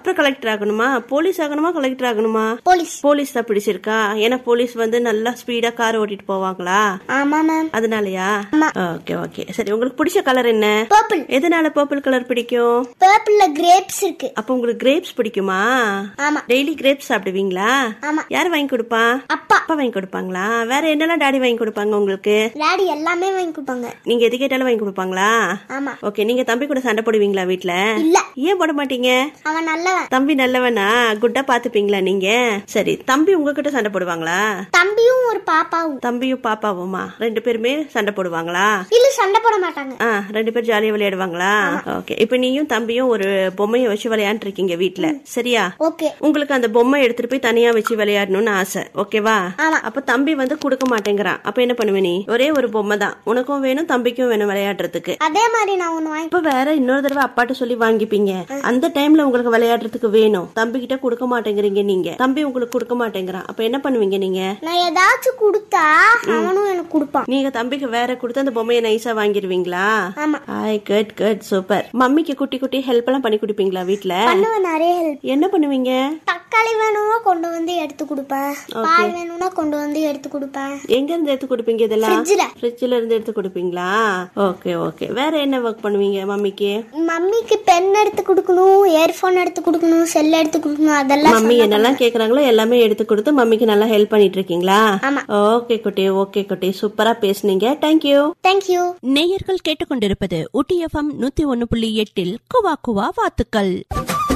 அப்புறம் கலெக்டர் ஆகணுமா போலீஸ் ஆகணுமா கலெக்டர் ஆகணுமா போலீஸ் போலீஸ் தான் பிடிச்சிருக்கா ஏன்னா போலீஸ் வந்து நல்லா ஸ்பீடா கார் ஓட்டிட்டு போவாங்களா ஆமா மேம் அதனாலயா ஆமா. ஓகே ஓகே சரி உங்களுக்கு பிடிச்ச கலர் என்ன பர்பிள் எதனால பர்பிள் கலர் பிடிக்கும் பர்பிள்ல கிரேப்ஸ் இருக்கு அப்ப உங்களுக்கு கிரேப்ஸ் பிடிக்குமா ஆமா டெய்லி கிரேப்ஸ் சாப்பிடுவீங்களா ஆமா யார் வாங்கி கொடுப்பா அப்பா அப்பா வாங்கி கொடுப்பாங்களா வேற என்னெல்லாம் டாடி வாங்கி கொடுப்பாங்க உங்களுக்கு டாடி எல்லாமே வாங்கி கொடுப்பாங்க நீங்க எது கேட்டாலும் வாங்கி கொடுப்பாங்களா ஆமா ஓகே நீங்க தம்பி கூட சண்டை போடுவீங்களா வீட்ல இல்ல ஏன் போட மாட்டீங்க அவன் நல்லவன் தம்பி நல்லவனா குட்டா பாத்துப்பீங்களா நீங்க சரி தம்பி உங்ககிட்ட சண்டை போடுவாங்களா தம்பியும் ஒரு பாப்பாவும் தம்பியும் பாப்பாவுமா ரெண்டு பேருமே சண்டை போடுவாங்களா இல்ல சண்டை போட மாட்டாங்க ஆ ரெண்டு பேரும் ஜாலியா விளையாடுவாங்களா ஓகே இப்ப நீயும் தம்பியும் ஒரு பொம்மையை வச்சு விளையாண்டு இருக்கீங்க வீட்ல சரியா ஓகே உங்களுக்கு அந்த பொம்மை எடுத்துட்டு போய் தனியா வச்சு விளையாடணும்னு ஆசை ஓகேவா ஆமா. அப்ப தம்பி வந்து கொடுக்க மாட்டேங்கிறான் அப்ப என்ன பண்ணுவ நீ ஒரே ஒரு பொம்மை தான் உனக்கும் வேணும் தம்பிக்கும் வேணும் விளையாடுறதுக்கு அதே மாதிரி நான் ஒண்ணு வாங்கி இப்ப வேற இன்னொரு தடவை அப்பாட்ட சொல்லி வாங்கிப்பீங்க அந்த டைம்ல உங்களுக்கு விளையாடுறதுக்கு வேணும் தம்பி கிட்ட கொடுக்க மாட்டேங்கிறீங்க நீங்க தம்பி உங்களுக்கு கொடுக்க மாட்டேங்கிறான் அப்ப என்ன பண்ணுவீங்க நீங்க நான் ஏதாச்சும் கொடுத்தா அவனும் எனக்கு கொடுப்பான் நீங்க தம்பிக்கு வேற கொடுத்து அந்த பொம்மையை நைஸா வாங்கிருவீங்களா ஆமா ஹாய் குட் குட் சூப்பர் மம்மிக்கு குட்டி குட்டி ஹெல்ப் எல்லாம் பண்ணி கொடுப்பீங்களா வீட்ல பண்ணுவேன் நிறைய ஹெல்ப் என்ன பண்ணுவீங்க தக்காளி வேணும்னா கொண்டு வந்து எடுத்து கொடுப்பேன் பால் வேணும்னா கொண்டு வந்து எடுத்து கொடுப்பேன் எங்க இருந்து எடுத்து கொடுப்பீங்க இதெல்லாம் ஃப்ரிட்ஜ்ல ஃப்ரிட்ஜ்ல இருந்து எடுத்து கொடுப்பீங்களா ஓகே ஓகே வேற என்ன ஒர்க் பண்ணுவீங்க மம்மிக்கு மம்மிக்கு பென் எடுத்து கொடுக்கணும் இயர்போன் எடுத்து கொடுக்கணும் செல் எடுத்து கொடுக்கணும் அதெல்லாம் மம்மி என்னெல்லாம் கேக்குறாங்களோ எல்லாமே எடுத்து கொடுத்து மம்மிக்கு நல்லா ஹெல்ப் பண்ணிட்டு இருக்கீங்களா ஆமா. ஓகே குட்டி ஓகே குட்டி சூப்பரா பேசுனீங்க தேங்க்யூ தேங்க்யூ நேயர்கள் கேட்டுக்கொண்டிருப்பது ஊட்டி எஃப்எம் நூத்தி ஒன்னு புள்ளி எட்டில் குவா குவா வாத்துக்கள்